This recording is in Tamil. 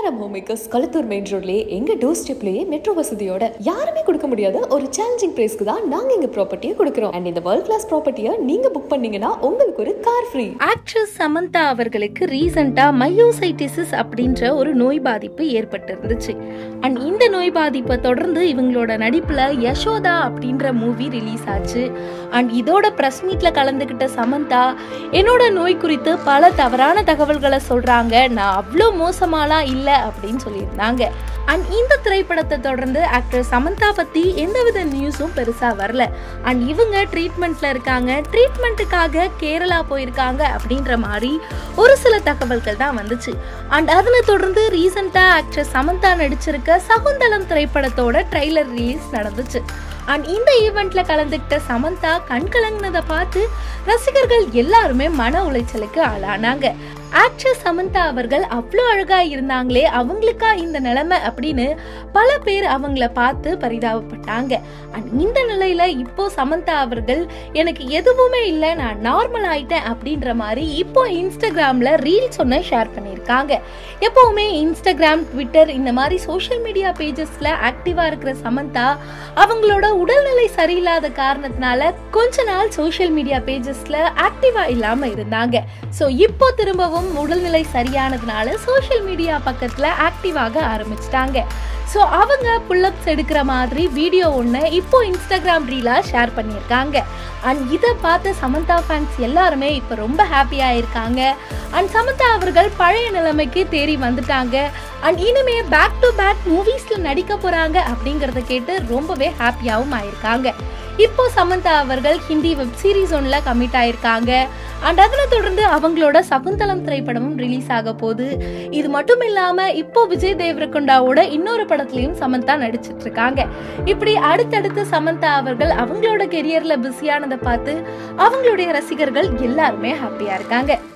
கேரளா ஹோம்மேக்கர்ஸ் களத்தூர் மெயின் ரோட்லயே எங்க டோர் ஸ்டெப்லயே மெட்ரோ வசதியோட யாருமே கொடுக்க முடியாத ஒரு சேலஞ்சிங் பிரைஸ்க்கு தான் நாங்க எங்க ப்ராப்பர்ட்டியை கொடுக்குறோம் அண்ட் இந்த வேர்ல்ட் கிளாஸ் ப்ராப்பர்ட்டியை நீங்க புக் பண்ணீங்கன்னா உங்களுக்கு ஒரு கார் ஃப்ரீ ஆக்ட்ரஸ் சமந்தா அவர்களுக்கு ரீசெண்டா மையோசைட்டிசிஸ் அப்படின்ற ஒரு நோய் பாதிப்பு ஏற்பட்டிருந்துச்சு அண்ட் இந்த நோய் பாதிப்பை தொடர்ந்து இவங்களோட நடிப்புல யசோதா அப்படின்ற மூவி ரிலீஸ் ஆச்சு அண்ட் இதோட பிரஸ் மீட்ல கலந்துக்கிட்ட சமந்தா என்னோட நோய் குறித்து பல தவறான தகவல்களை சொல்றாங்க நான் அவ்வளோ மோசமாலாம் இல்லை அப்படின்னு சொல்லியிருந்தாங்க அண்ட் இந்த திரைப்படத்தை தொடர்ந்து ஆக்டர் சமந்தா பத்தி எந்தவித நியூஸும் பெருசா வரல அண்ட் இவங்க ட்ரீட்மெண்ட்ல இருக்காங்க ட்ரீட்மெண்ட்டுக்காக கேரளா போயிருக்காங்க அப்படின்ற மாதிரி ஒரு சில தகவல்கள் தான் வந்துச்சு அண்ட் அதனை தொடர்ந்து ரீசெண்டா ஆக்டர் சமந்தா நடிச்சிருக்க சகுந்தலம் திரைப்படத்தோட ட்ரெய்லர் ரிலீஸ் நடந்துச்சு அண்ட் இந்த ஈவெண்ட்ல கலந்துக்கிட்ட சமந்தா கண் கலங்கினதை பார்த்து ரசிகர்கள் எல்லாருமே மன உளைச்சலுக்கு ஆளானாங்க ஆக்ட்ரஸ் சமந்தா அவர்கள் அவ்வளோ அழகா இருந்தாங்களே அவங்களுக்கா இந்த நிலைமை அப்படின்னு பல பேர் அவங்கள பார்த்து பரிதாபப்பட்டாங்க அண்ட் இந்த நிலையில இப்போ சமந்தா அவர்கள் எனக்கு எதுவுமே இல்லை நான் நார்மல் ஆயிட்டேன் அப்படின்ற மாதிரி இப்போ இன்ஸ்டாகிராம்ல ரீல்ஸ் ஒன்று ஷேர் பண்ணியிருக்காங்க எப்பவுமே இன்ஸ்டாகிராம் ட்விட்டர் இந்த மாதிரி சோஷியல் மீடியா பேஜஸ்ல ஆக்டிவா இருக்கிற சமந்தா அவங்களோட உடல்நிலை சரியில்லாத காரணத்தினால கொஞ்ச நாள் சோஷியல் மீடியா பேஜஸ்ல ஆக்டிவா இல்லாம இருந்தாங்க ஸோ இப்போ திரும்பவும் உடல்நிலை சரியானதுனால சோஷியல் மீடியா பக்கத்துல ஆக்டிவாக ஆரம்பிச்சிட்டாங்க ஸோ அவங்க புல்லப்ஸ் எடுக்கிற மாதிரி வீடியோ ஒன்று இப்போ இன்ஸ்டாகிராம் ரீலாக ஷேர் பண்ணியிருக்காங்க அண்ட் இதை பார்த்த சமந்தா ஃபேன்ஸ் எல்லாருமே இப்போ ரொம்ப ஹாப்பியாக இருக்காங்க அண்ட் சமந்தா அவர்கள் பழைய நிலைமைக்கு தேறி வந்துட்டாங்க அண்ட் இனிமே பேக் டு பேக் மூவிஸில் நடிக்க போகிறாங்க அப்படிங்கிறத கேட்டு ரொம்பவே ஹாப்பியாகவும் ஆயிருக்காங்க இப்போ சமந்தா அவர்கள் ஹிந்தி வெப் சீரிஸ் ஒன்றில் கமிட் ஆயிருக்காங்க அண்ட் அதனை தொடர்ந்து அவங்களோட சகுந்தலம் திரைப்படமும் ரிலீஸ் ஆக போகுது இது மட்டும் இல்லாம இப்போ விஜய் தேவரகொண்டாவோட இன்னொரு படத்துலயும் சமந்தா நடிச்சிட்டு இருக்காங்க இப்படி அடுத்தடுத்து சமந்தா அவர்கள் அவங்களோட கெரியர்ல பிஸியானதை பார்த்து அவங்களுடைய ரசிகர்கள் எல்லாருமே ஹாப்பியா இருக்காங்க